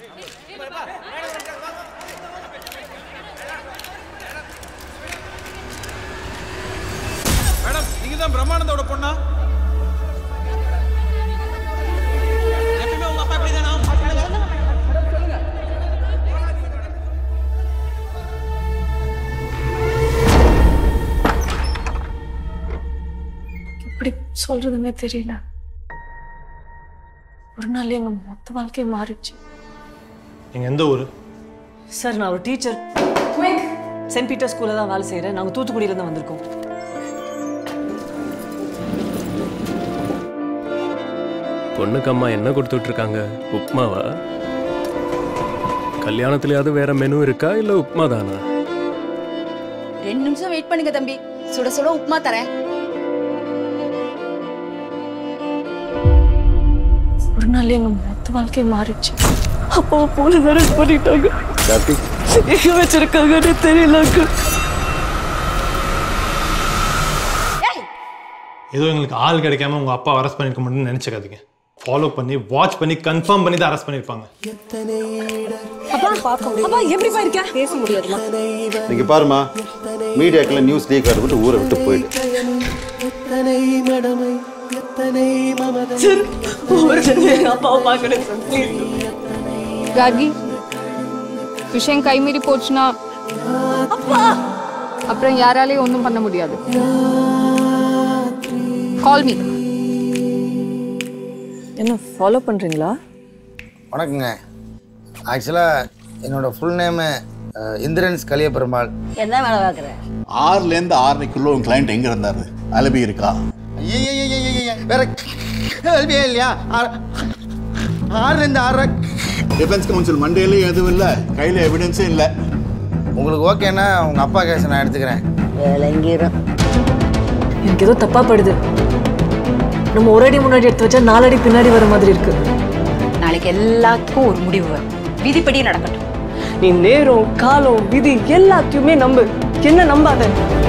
Madam நீங்க தான் பிரம்மானந்தோட பொண்ணா எப்பயுமே உங்க அப்பா இப்படி எப்படி சொல்றதுன்னே தெரியல ஒரு நாள் எங்க மொத்த வாழ்க்கை மாறிடுச்சு நீங்க எந்த ஊர் சார் நான் ஒரு டீச்சர் சென்ட் பீட்டர் ஸ்கூலில் தான் வேலை செய்கிறேன் நாங்கள் தூத்துக்குடியிலேருந்து வந்திருக்கோம் பொண்ணுக்கு அம்மா என்ன கொடுத்துட்டு இருக்காங்க உப்மாவா கல்யாணத்துலயாவது வேற மெனு இருக்கா இல்ல உப்மா தானா ரெண்டு நிமிஷம் வெயிட் பண்ணுங்க தம்பி சுட சுட உப்புமா தரேன் ஒரு நாள் எங்க மொத்த வாழ்க்கை மாறிடுச்சு அப்பாவை போலீஸ் அரெஸ்ட் பண்ணிட்டாங்க எங்க வச்சிருக்காங்கன்னு தெரியல uncle. ஏதோ எங்களுக்கு ஆள் கிடைக்காம உங்க அப்பா அரெஸ்ட் பண்ணிருக்க முடியும்னு நினைச்சுக்காதீங்க ஃபாலோ பண்ணி வாட்ச் பண்ணி கன்ஃபார்ம் பண்ணி தான் அரெஸ்ட் பண்ணிருப்பாங்க அப்பா எப்படிப்பா இருக்க பேச முடியாதுமா நீங்க பாருமா மீடியாக்கெல்லாம் நியூஸ் லீக் ஆகிட்டு ஊரை விட்டு போயிடு சார் ஒரு தடவை எங்கள் அப்பாவை பார்க்கணும் சார் ப்ளீஸ் கார்கி விஷயம் கைமீறி போச்சுன்னா அப்புறம் யாராலையும் ஒன்றும் பண்ண முடியாது கால் மீ என்ன ஃபாலோ பண்ணுறீங்களா வணக்கங்க ஆக்சுவலாக என்னோட ஃபுல் நேமு இந்திரன்ஸ் கலியபெருமாள் என்ன வேலை பார்க்குற ஆறுலேருந்து ஆறரைக்குள்ள உங்க கிளைண்ட் எங்க இருந்தாரு அலபி இருக்கா ஐயையையையைய, வேற கேள்வியே இல்லையா ஆறு- ஆறுலேருந்து ஆறரை டிஃபென்ஸ் கவுன்சில் மண்டேலையும் எதுவும் இல்லை கையில் எவிடன்ஸும் இல்லை உங்களுக்கு ஓகேன்னா உங்கள் அப்பா கேஸை நான் எடுத்துக்கிறேன் விளங்கிரும் எனக்கு ஏதோ தப்பாக படுது நம்ம ஒரு அடி முன்னாடி எடுத்து வச்சா நாலு அடி பின்னாடி வர மாதிரி இருக்கு நாளைக்கு எல்லாத்துக்கும் ஒரு முடிவு வரும் விதிப்படி நடக்கட்டும் நீ நேரம் காலம் விதி எல்லாத்தையுமே நம்பு என்ன நம்பாத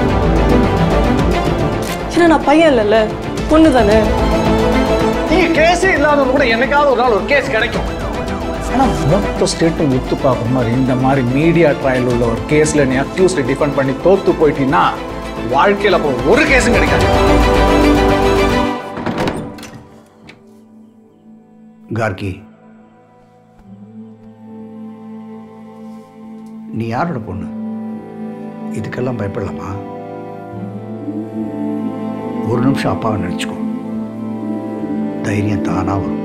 ஏன்னா நான் பையன் இல்லைல்ல பொண்ணு தானே நீங்க கேஸே இல்லாதவங்க கூட என்னைக்காவது ஒரு நாள் ஒரு கேஸ் கிடைக்கும் ஆனா மொத்த ஸ்டேட்டும் ஒத்து பார்க்குற மாதிரி இந்த மாதிரி மீடியா ட்ரையல் உள்ள ஒரு கேஸ்ல நீ அக்யூஸ்ட் டிஃபெண்ட் பண்ணி தோத்து போயிட்டீங்கன்னா வாழ்க்கையில அப்போ ஒரு கேஸும் கிடைக்காது கார்கி நீ யாரோட பொண்ணு இதுக்கெல்லாம் பயப்படலாமா ஒரு நிமிஷம் அப்பாவை நினச்சிக்கோ தைரியம் தானா வரும்